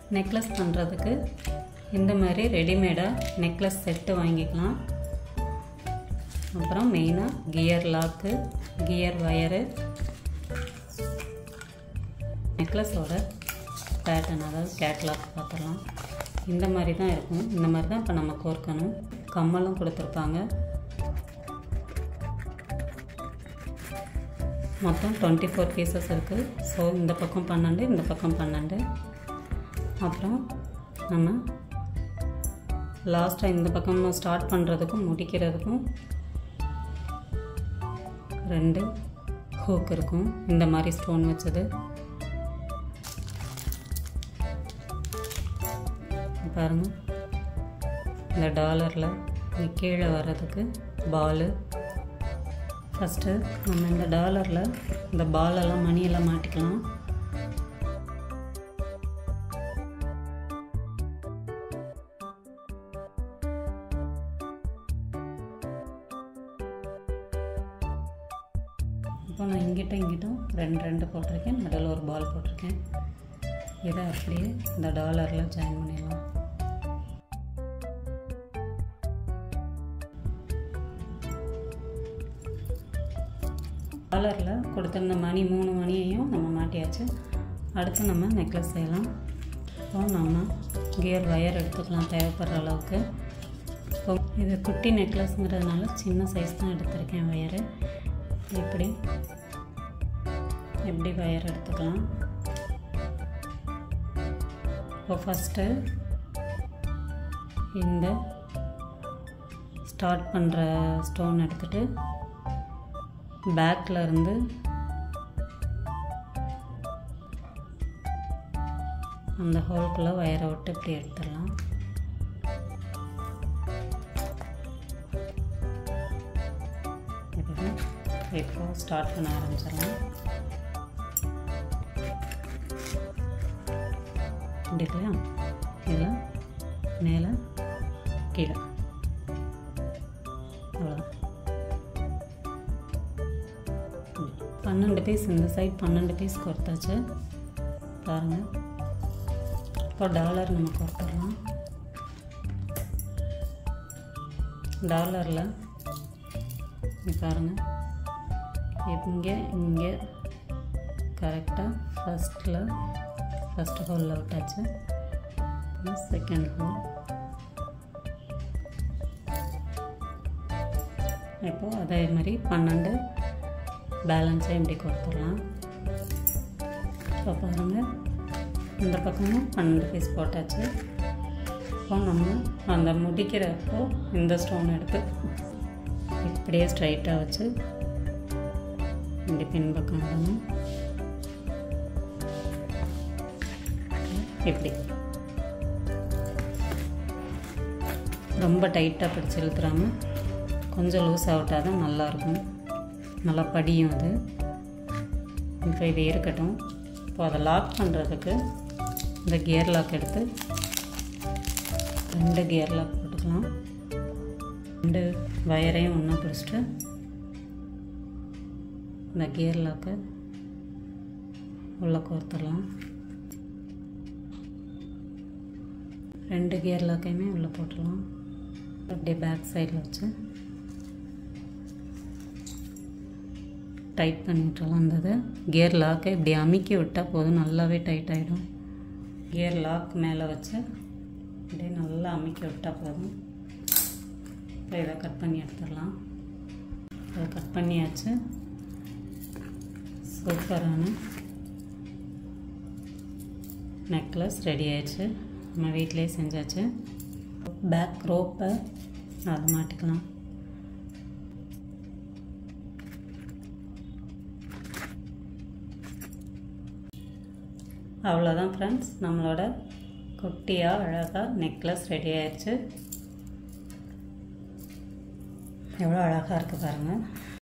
necklace பண்ணுறதுக்கு இந்த மாதிரி ரெடிமேடாக நெக்லஸ் செட்டு வாங்கிக்கலாம் அப்புறம் மெயினாக கியர் லாக்கு கியர் வயரு நெக்லஸோட பேட்டர்ன் அதாவது கேட்லாக் பார்த்துடலாம் இந்த மாதிரி தான் இருக்கும் இந்த மாதிரி தான் இப்போ நம்ம கோர்க்கணும் கம்மலும் கொடுத்துருப்பாங்க மொத்தம் டுவெண்ட்டி ஃபோர் பீசஸ் இருக்குது ஸோ இந்த பக்கம் பன்னெண்டு இந்த பக்கம் பன்னெண்டு அப்புறம் நம்ம லாஸ்ட்டாக இந்த பக்கம் ஸ்டார்ட் பண்ணுறதுக்கும் முடிக்கிறதுக்கும் ரெண்டு ஹூக் இருக்கும் இந்த மாதிரி ஸ்டோன் வச்சது பாருங்கள் இந்த டாலரில் கீழே வர்றதுக்கு பாலு ஃபஸ்ட்டு நம்ம இந்த டாலரில் இந்த பாலெல்லாம் மணியெல்லாம் மாட்டிக்கலாம் இப்போ நான் இங்கிட்டும் இங்கிட்டும் ரெண்டு ரெண்டு போட்டிருக்கேன் நடுவில் ஒரு பால் போட்டிருக்கேன் இதை அப்படியே இந்த டாலரில் ஜாயின் பண்ணிடலாம் டாலரில் கொடுத்துருந்த மணி மூணு மணியையும் நம்ம மாட்டியாச்சு அடுத்து நம்ம நெக்லஸ் செய்யலாம் இப்போ நம்ம கியர் ஒயர் எடுத்துக்கலாம் தேவைப்படுற அளவுக்கு இப்போ இது குட்டி நெக்லஸ்ங்கிறதுனால சின்ன சைஸ் தான் எடுத்திருக்கேன் ஒயரு இப்படி எப்படி ஒயர் எடுத்துக்கலாம் இப்போ ஃபஸ்ட்டு இந்த ஸ்டார்ட் பண்ணுற ஸ்டோன் எடுத்துகிட்டு பேக்கில் இருந்து அந்த ஹோல்குள்ளே வயரை விட்டு இப்படி எடுத்துடலாம் இப்போ ஸ்டார்ட் பண்ண ஆரம்பிச்சிடலாம் இப்படியா இதில் மேலே கீழே அவ்வளோதான் பன்னெண்டு பீஸ் இந்த சைட் பன்னெண்டு பீஸ் கொடுத்தாச்சு பாருங்கள் இப்போ டாலர் நம்ம கொடுத்துடலாம் டாலரில் பாருங்கள் இங்கே இங்கே கரெக்டாக ஃபஸ்ட்டில் ஃபஸ்ட் ஹோலில் விட்டாச்சு செகண்ட் ஹோல் இப்போது அதே மாதிரி பன்னெண்டு பேலன்ஸை இப்படி கொடுத்துடலாம் இப்போ பாருங்கள் இந்த பக்கமும் பன்னெண்டு பீஸ் போட்டாச்சு இப்போ நம்ம அந்த முடிக்கிறப்போ இந்த ஸ்டோன் எடுத்து இப்படியே ஸ்ட்ரைட்டாக வச்சு இப்படி பின்பக்கம் விடணும் இப்படி ரொம்ப டைட்டாக பிடிச்சி இழுத்துறாமல் கொஞ்சம் லூஸ் ஆகிட்டா தான் நல்லாயிருக்கும் நல்லா படியும் அது இப்போ இது இருக்கட்டும் இப்போ அதை லாக் பண்ணுறதுக்கு இந்த கியர் லாக் எடுத்து ரெண்டு கியர் லாக் போட்டுக்கலாம் ரெண்டு வயரையும் ஒன்றா பிடிச்சிட்டு இந்த கியர் லாக்கை உள்ளே கோர்த்துடலாம் ரெண்டு கியர் லாக்கையுமே உள்ளே போட்டுடலாம் அப்படியே பேக் சைடில் வச்சு டைட் பண்ணிட்டுலாம் இருந்தது கியர் லாக்கை இப்படி அமுக்கி விட்டால் போதும் நல்லாவே டைட் ஆகிடும் கியர் லாக் மேலே வச்சு அப்படியே நல்லா அமுக்கி விட்டால் போதும் இப்போ இதை கட் பண்ணி எடுத்துடலாம் இதை கட் பண்ணியாச்சு சூப்பரான நெக்லஸ் ரெடி ஆயிடுச்சு நம்ம வீட்டிலே செஞ்சாச்சு பேக் ரோப்பை அது மாட்டிக்கலாம் அவ்வளோதான் ஃப்ரெண்ட்ஸ் நம்மளோட குட்டியாக அழகாக நெக்லஸ் ரெடி ஆயிடுச்சு எவ்வளோ அழகாக இருக்குது பாருங்கள்